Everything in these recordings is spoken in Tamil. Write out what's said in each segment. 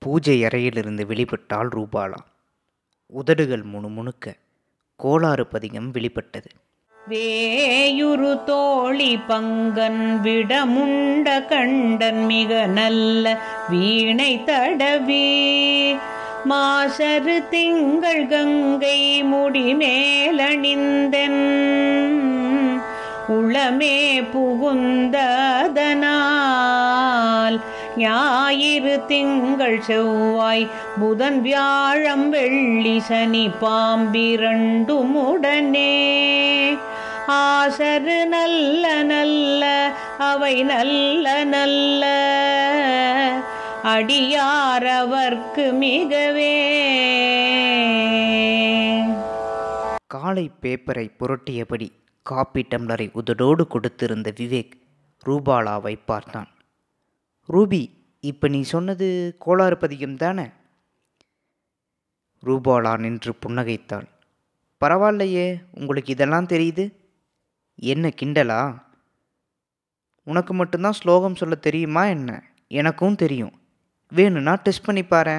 பூஜை அறையிலிருந்து வெளிப்பட்டாள் ரூபாலா உதடுகள் முணுமுணுக்க கோளாறு பதிகம் வெளிப்பட்டது வேயுரு தோழி பங்கன் விடமுண்ட கண்டன் மிக நல்ல வீணை தடவி மாசரு திங்கள் கங்கை முடிமேலணிந்தென் உளமே புகுந்ததனால் ஞாயிறு திங்கள் செவ்வாய் புதன் வியாழம் வெள்ளி சனி பாம்பிரண்டும் உடனே ஆசரு நல்ல நல்ல அவை நல்ல நல்ல அடியாரவர்க்கு மிகவே காலை பேப்பரை புரட்டியபடி காப்பி டம்ளரை உதடோடு கொடுத்திருந்த விவேக் ரூபாலாவை பார்த்தான் ரூபி இப்போ நீ சொன்னது கோளாறு பதிகம் தானே ரூபாலா நின்று புன்னகைத்தாள் பரவாயில்லையே உங்களுக்கு இதெல்லாம் தெரியுது என்ன கிண்டலா உனக்கு மட்டும்தான் ஸ்லோகம் சொல்ல தெரியுமா என்ன எனக்கும் தெரியும் வேணும்னா டெஸ்ட் பண்ணி பாரேன்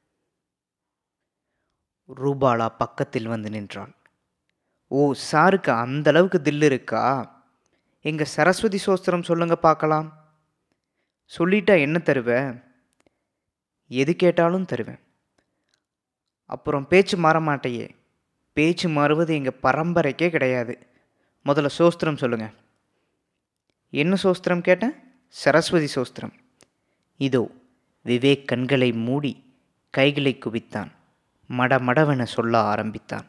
ரூபாலா பக்கத்தில் வந்து நின்றாள் ஓ சாருக்கு அந்த அளவுக்கு தில் இருக்கா எங்க சரஸ்வதி சோஸ்திரம் சொல்லுங்க பார்க்கலாம் சொல்லிட்டா என்ன தருவேன் எது கேட்டாலும் தருவேன் அப்புறம் பேச்சு மாற மாட்டையே பேச்சு மாறுவது எங்கள் பரம்பரைக்கே கிடையாது முதல்ல சோஸ்திரம் சொல்லுங்க என்ன சோஸ்திரம் கேட்டேன் சரஸ்வதி சோஸ்திரம் இதோ விவேக் கண்களை மூடி கைகளை குவித்தான் மடமடவென சொல்ல ஆரம்பித்தான்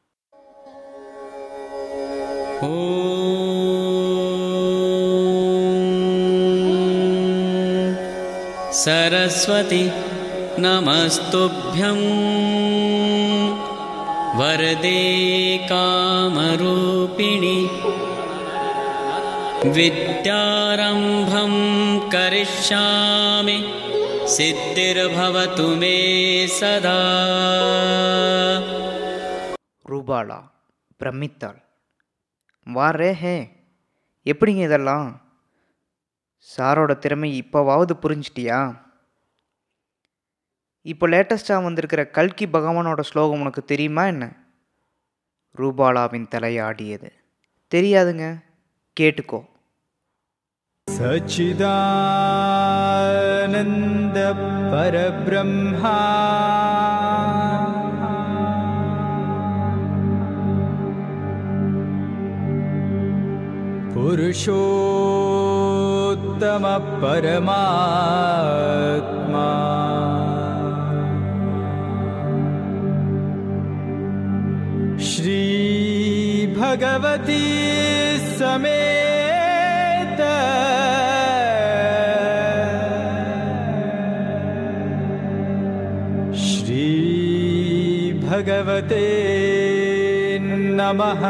ॐ सरस्वति नमस्तुभ्यं वरदे कामरूपिणि विद्यारम्भं करिष्यामि सिद्धिर्भवतु मे सदा ரூபாலா பிரமித்தாள் வாரே ஹே எப்படிங்க இதெல்லாம் சாரோட திறமை இப்போவாவது புரிஞ்சிட்டியா இப்போ லேட்டஸ்டாக வந்திருக்கிற கல்கி பகவானோட ஸ்லோகம் உனக்கு தெரியுமா என்ன ரூபாலாவின் தலையாடியது தெரியாதுங்க கேட்டுக்கோ सच्चिदानन्द परब्रह्मा पुरुषोत्तमपरमात्मा श्रीभगवती समेत श्रीभगवते नमः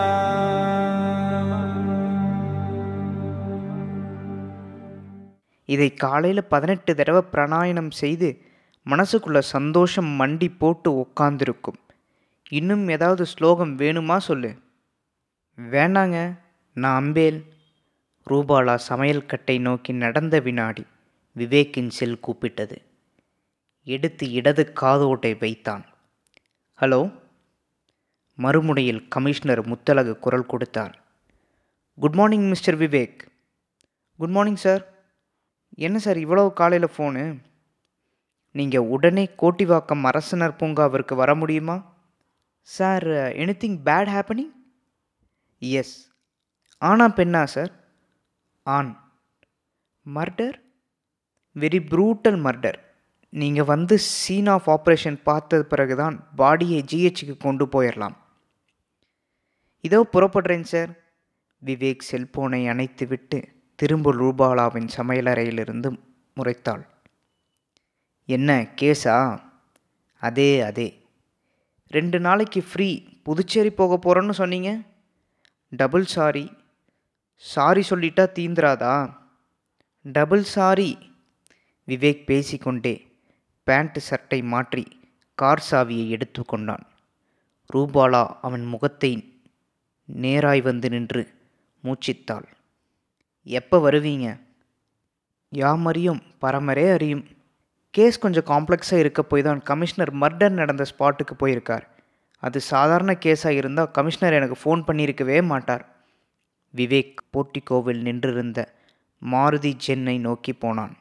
இதை காலையில் பதினெட்டு தடவை பிராணாயணம் செய்து மனசுக்குள்ள சந்தோஷம் மண்டி போட்டு உக்காந்துருக்கும் இன்னும் ஏதாவது ஸ்லோகம் வேணுமா சொல்லு வேண்டாங்க நான் அம்பேல் ரூபாலா சமையல் கட்டை நோக்கி நடந்த வினாடி விவேக்கின் செல் கூப்பிட்டது எடுத்து இடது காதோட்டை வைத்தான் ஹலோ மறுமுனையில் கமிஷனர் முத்தழகு குரல் கொடுத்தார் good morning mister Vivek good morning sir என்ன சார் இவ்வளவு காலையில் ஃபோனு நீங்கள் உடனே கோட்டிவாக்கம் அரசனர் பூங்காவிற்கு வர முடியுமா sir anything bad happening yes ஆனா பெண்ணா சார் ஆண் மர்டர் வெரி ப்ரூட்டல் மர்டர் நீங்கள் வந்து சீன் ஆஃப் ஆப்ரேஷன் பார்த்தது பிறகு தான் பாடியை ஜிஹெச்சுக்கு கொண்டு போயிடலாம் இதோ புறப்படுறேன் சார் விவேக் செல்போனை அணைத்துவிட்டு திரும்ப ரூபாலாவின் சமையலறையிலிருந்து முறைத்தாள் என்ன கேஸா அதே அதே ரெண்டு நாளைக்கு ஃப்ரீ புதுச்சேரி போக போகிறோன்னு சொன்னீங்க டபுள் சாரி சாரி சொல்லிட்டா தீந்துராதா டபுள் சாரி விவேக் பேசிக்கொண்டே பேண்ட் சட்டை மாற்றி கார் சாவியை எடுத்துக்கொண்டான் ரூபாலா அவன் முகத்தை நேராய் வந்து நின்று மூச்சித்தாள் எப்போ வருவீங்க யாம் அறியும் பரமரே அறியும் கேஸ் கொஞ்சம் காம்ப்ளெக்ஸாக இருக்க போய் தான் கமிஷனர் மர்டர் நடந்த ஸ்பாட்டுக்கு போயிருக்கார் அது சாதாரண கேஸாக இருந்தால் கமிஷனர் எனக்கு ஃபோன் பண்ணியிருக்கவே மாட்டார் விவேக் போர்ட்டிகோவில் நின்றிருந்த மாருதி ஜென்னை நோக்கி போனான்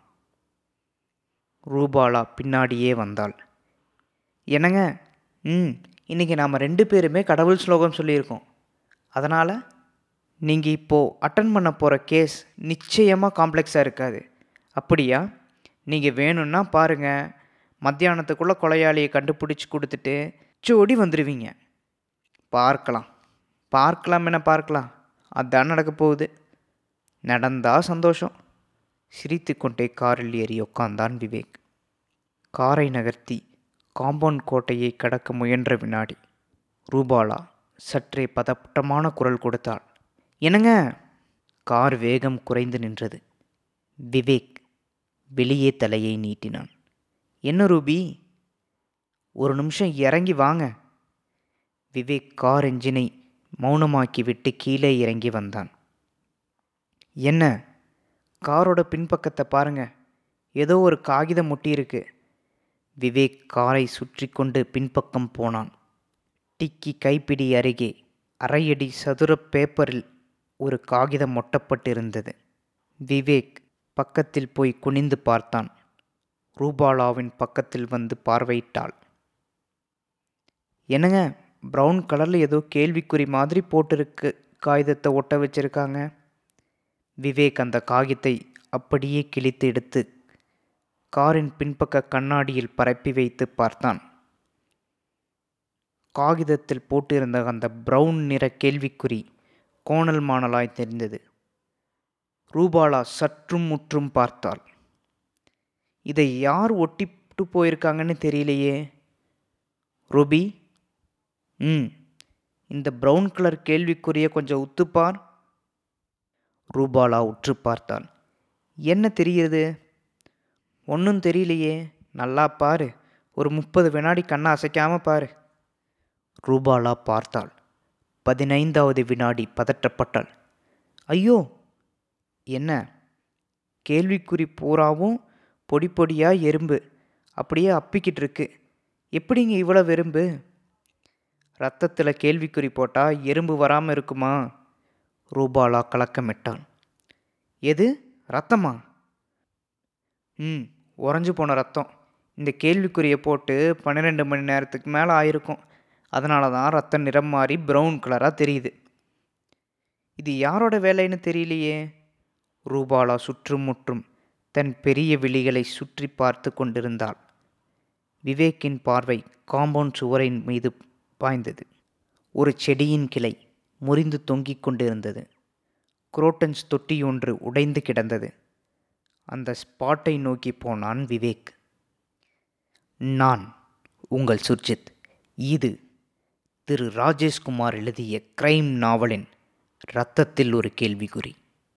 ரூபாலா பின்னாடியே வந்தாள் என்னங்க ம் இன்றைக்கி நாம் ரெண்டு பேருமே கடவுள் ஸ்லோகம் சொல்லியிருக்கோம் அதனால் நீங்கள் இப்போது அட்டன் பண்ண போகிற கேஸ் நிச்சயமாக காம்ப்ளெக்ஸாக இருக்காது அப்படியா நீங்கள் வேணும்னா பாருங்கள் மத்தியானத்துக்குள்ளே கொலையாளியை கண்டுபிடிச்சி கொடுத்துட்டு ஜோடி வந்துடுவீங்க பார்க்கலாம் பார்க்கலாம் என்ன பார்க்கலாம் அதான் நடக்க போகுது நடந்தா சந்தோஷம் சிரித்து கொண்டே காரில் ஏறி உட்கார்ந்தான் விவேக் காரை நகர்த்தி காம்பவுண்ட் கோட்டையை கடக்க முயன்ற வினாடி ரூபாலா சற்றே பதட்டமான குரல் கொடுத்தாள் என்னங்க கார் வேகம் குறைந்து நின்றது விவேக் வெளியே தலையை நீட்டினான் என்ன ரூபி ஒரு நிமிஷம் இறங்கி வாங்க விவேக் கார் என்ஜினை மௌனமாக்கி விட்டு கீழே இறங்கி வந்தான் என்ன காரோட பின்பக்கத்தை பாருங்க ஏதோ ஒரு காகிதம் முட்டி இருக்கு விவேக் காரை சுற்றி கொண்டு பின்பக்கம் போனான் டிக்கி கைப்பிடி அருகே அரையடி சதுர பேப்பரில் ஒரு காகிதம் ஒட்டப்பட்டிருந்தது விவேக் பக்கத்தில் போய் குனிந்து பார்த்தான் ரூபாலாவின் பக்கத்தில் வந்து பார்வையிட்டாள் என்னங்க ப்ரௌன் கலரில் ஏதோ கேள்விக்குறி மாதிரி போட்டிருக்கு காகிதத்தை ஒட்ட வச்சிருக்காங்க விவேக் அந்த காகித்தை அப்படியே கிழித்து எடுத்து காரின் பின்பக்க கண்ணாடியில் பரப்பி வைத்து பார்த்தான் காகிதத்தில் போட்டிருந்த அந்த பிரவுன் நிற கேள்விக்குறி கோணல் மாணலாய் தெரிந்தது ரூபாலா சற்றும் முற்றும் பார்த்தாள் இதை யார் ஒட்டிட்டு போயிருக்காங்கன்னு தெரியலையே ரூபி ம் இந்த ப்ரௌன் கலர் கேள்விக்குரிய கொஞ்சம் உத்துப்பார் ரூபாலா உற்று பார்த்தாள் என்ன தெரியுது ஒன்றும் தெரியலையே நல்லா பாரு ஒரு முப்பது வினாடி கண்ணை அசைக்காம பாரு ரூபாலா பார்த்தாள் பதினைந்தாவது வினாடி பதற்றப்பட்டாள் ஐயோ என்ன கேள்விக்குறி பூராவும் பொடி பொடியாக எறும்பு அப்படியே அப்பிக்கிட்டு இருக்கு எப்படிங்க இவ்வளோ எறும்பு ரத்தத்தில் கேள்விக்குறி போட்டால் எறும்பு வராமல் இருக்குமா ரூபாலா கலக்கமிட்டாள் எது ரத்தமா ம் உறைஞ்சு போன ரத்தம் இந்த கேள்விக்குறியை போட்டு பன்னிரெண்டு மணி நேரத்துக்கு மேலே ஆயிருக்கும் அதனால தான் ரத்தம் நிறம் மாறி ப்ரௌன் கலராக தெரியுது இது யாரோட வேலைன்னு தெரியலையே ரூபாலா சுற்றும் முற்றும் தன் பெரிய விழிகளை சுற்றி பார்த்து கொண்டிருந்தாள் விவேக்கின் பார்வை காம்பவுண்ட் சுவரின் மீது பாய்ந்தது ஒரு செடியின் கிளை முறிந்து தொங்கிக் கொண்டிருந்தது குரோட்டன்ஸ் தொட்டி ஒன்று உடைந்து கிடந்தது அந்த ஸ்பாட்டை நோக்கி போனான் விவேக் நான் உங்கள் சுர்ஜித் இது திரு ராஜேஷ்குமார் எழுதிய கிரைம் நாவலின் இரத்தத்தில் ஒரு கேள்விக்குறி